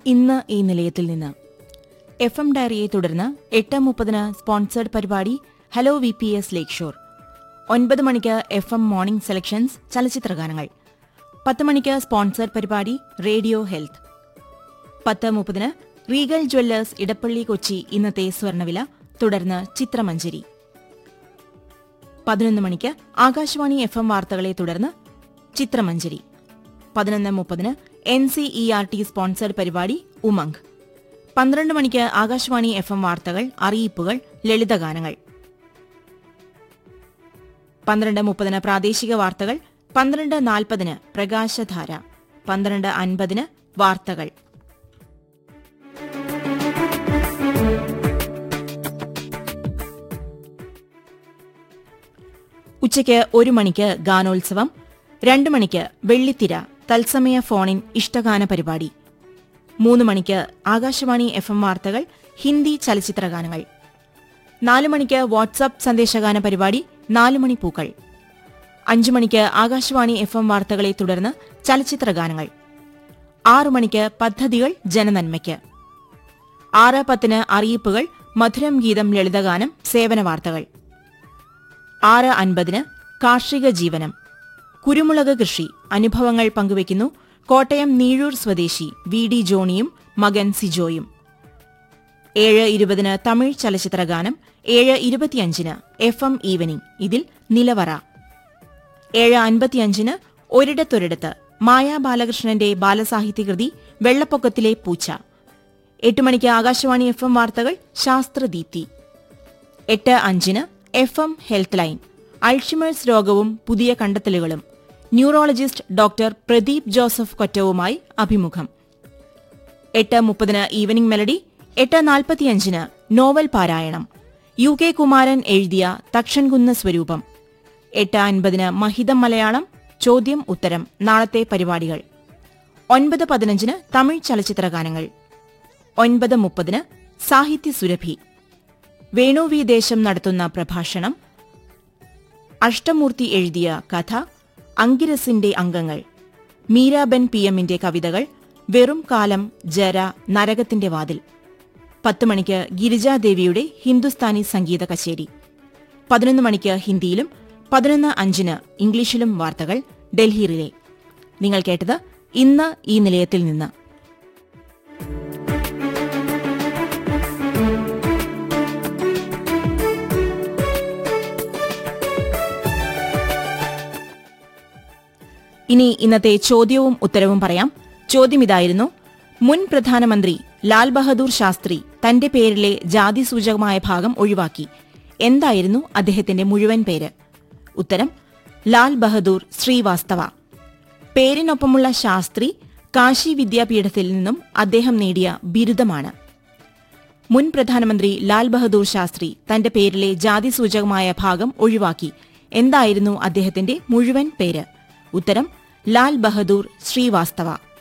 ഇന്ന് ഈ നിലയത്തിൽ നിന്ന് എഫ് എം ഡയറിയെ തുടർന്ന് എട്ട് മുപ്പതിന് സ്പോൺസേഡ് പരിപാടി hello V P S lake shore ഒൻപത് മണിക്ക് എഫ് എം മോർണിംഗ് സെലക്ഷൻസ് ചലച്ചിത്രഗാനങ്ങൾ പത്ത് മണിക്ക് സ്പോൺസേഡ് പരിപാടി റേഡിയോ ഹെൽത്ത് പത്ത് മുപ്പതിന് റീഗൽ ജ്വല്ലേഴ്സ് ഇടപ്പള്ളി കൊച്ചി ഇന്നത്തെ സ്വർണ്ണവില തുടർന്ന് ചിത്രമഞ്ചേരി പതിനൊന്ന് മണിക്ക് ആകാശവാണി എഫ് എം വാർത്തകളെ തുടർന്ന് ചിത്രമഞ്ചേരി പതിനൊന്ന് മുപ്പതിന് N C E R T sponsored പരിപാടി ഉമംഗ് പന്ത്രണ്ട് മണിക്ക് ആകാശവാണി എഫ് എം വാർത്തകൾ അറിയിപ്പുകൾ ലളിതഗാനങ്ങൾ പന്ത്രണ്ട് മുപ്പതിന് പ്രാദേശിക വാർത്തകൾ പന്ത്രണ്ട് നാൽപ്പതിന് പ്രകാശധാര പന്ത്രണ്ട് അൻപതിന് വാർത്തകൾ ഉച്ചയ്ക്ക് ഒരു മണിക്ക് ഗാനോത്സവം രണ്ട് മണിക്ക് വെള്ളിത്തിര തത്സമയ ഫോണിൻ ഇഷ്ടഗാന പരിപാടി മൂന്ന് മണിക്ക് ആകാശവാണി എഫ് എം വാർത്തകൾ ഹിന്ദി ചലച്ചിത്രഗാനങ്ങൾ നാല് മണിക്ക് വാട്സാപ്പ് സന്ദേശഗാന പരിപാടി നാല് മണി പൂക്കൾ അഞ്ചു മണിക്ക് ആകാശവാണി എഫ് എം വാർത്തകളെ തുടർന്ന് ചലച്ചിത്രഗാനങ്ങൾ ആറു മണിക്ക് പദ്ധതികൾ ജനനന്മയ്ക്ക് ആറ് പത്തിന് അറിയിപ്പുകൾ മധുരം ഗീതം ലളിതഗാനം സേവന വാർത്തകൾ ആറ് അൻപതിന് കാർഷിക ജീവനം കുരുമുളക് കൃഷി അനുഭവങ്ങൾ പങ്കുവയ്ക്കുന്നു കോട്ടയം നീഴൂർ സ്വദേശി വി ഡി ജോണിയും മകൻ സിജോയും ഏഴ് ഇരുപതിന് തമിഴ് ചലച്ചിത്രഗാനം ഏഴ് ഇരുപത്തിയഞ്ചിന് എഫ് എം ഈവനിംഗ് ഇതിൽ നിലവറ ഏഴ് അൻപത്തിയഞ്ചിന് ഒരിടത്തൊരിടത്ത് മായാ ബാലകൃഷ്ണന്റെ ബാലസാഹിത്യകൃതി വെള്ളപ്പൊക്കത്തിലെ പൂച്ച എട്ട് മണിക്ക് ആകാശവാണി എഫ് എം വാർത്തകൾ ശാസ്ത്രദീപ്തി എട്ട് അഞ്ചിന് F M health line Alzheimer's രോഗവും പുതിയ കണ്ടെത്തലുകളും ന്യൂറോളജിസ്റ്റ് ഡോക്ടർ പ്രദീപ് ജോസഫ് കൊറ്റവുമായി അഭിമുഖം എട്ട് മുപ്പതിന് ഈവനിംഗ് മെലഡി എട്ട് നാൽപ്പത്തിയഞ്ചിന് നോവൽ പാരായണം യു കെ കുമാരൻ എഴുതിയ തക്ഷൻകുന്ന് സ്വരൂപം എട്ട് അൻപതിന് മഹിതം മലയാളം ചോദ്യം ഉത്തരം നാളത്തെ പരിപാടികൾ ഒൻപത് പതിനഞ്ചിന് തമിഴ് ചലച്ചിത്രഗാനങ്ങൾ ഒൻപത് മുപ്പതിന് സാഹിത്യ സുരഭി വേണു വി ദേശം നടത്തുന്ന പ്രഭാഷണം അഷ്ടമൂർത്തി എഴുതിയ കഥ അങ്കിരസിന്റെ അംഗങ്ങൾ മീരാബെൻ പി എമ്മിന്റെ കവിതകൾ വെറും കാലം ജര നരകത്തിന്റെ വാതിൽ പത്ത് മണിക്ക് ഗിരിജാദേവിയുടെ ഹിന്ദുസ്ഥാനി സംഗീത കച്ചേരി പതിനൊന്ന് മണിക്ക് ഹിന്ദിയിലും പതിനൊന്ന് അഞ്ചിന് ഇംഗ്ലീഷിലും വാർത്തകൾ ഡൽഹി റിലേ നിങ്ങൾ കേട്ടത് ഇന്ന് ഈ നിലയത്തിൽ നിന്ന് ഇനി ഇന്നത്തെ ചോദ്യവും ഉത്തരവും പറയാം ചോദ്യം ഇതായിരുന്നു മുൻ പ്രധാനമന്ത്രി ലാൽ ബഹദൂർ ശാസ്ത്രി തന്റെ പേരിലെ ജാതി സൂചകമായ ഭാഗം ഒഴിവാക്കി എന്തായിരുന്നു അദ്ദേഹത്തിന്റെ മുഴുവൻ പേര് ഉത്തരം ലാൽ ബഹദൂർ ശ്രീവാസ്തവ പേരിനൊപ്പമുള്ള ശാസ്ത്രി കാശി വിദ്യാപീഠത്തിൽ നിന്നും അദ്ദേഹം നേടിയ ബിരുദമാണ് മുൻ പ്രധാനമന്ത്രി ലാൽ ബഹദൂർ ശാസ്ത്രി തന്റെ പേരിലെ ജാതി സൂചകമായ ഭാഗം ഒഴിവാക്കി എന്തായിരുന്നു അദ്ദേഹത്തിന്റെ മുഴുവൻ പേര് ഉത്തരം ലാൽ ബഹദൂർ ശ്രീവാസ്തവ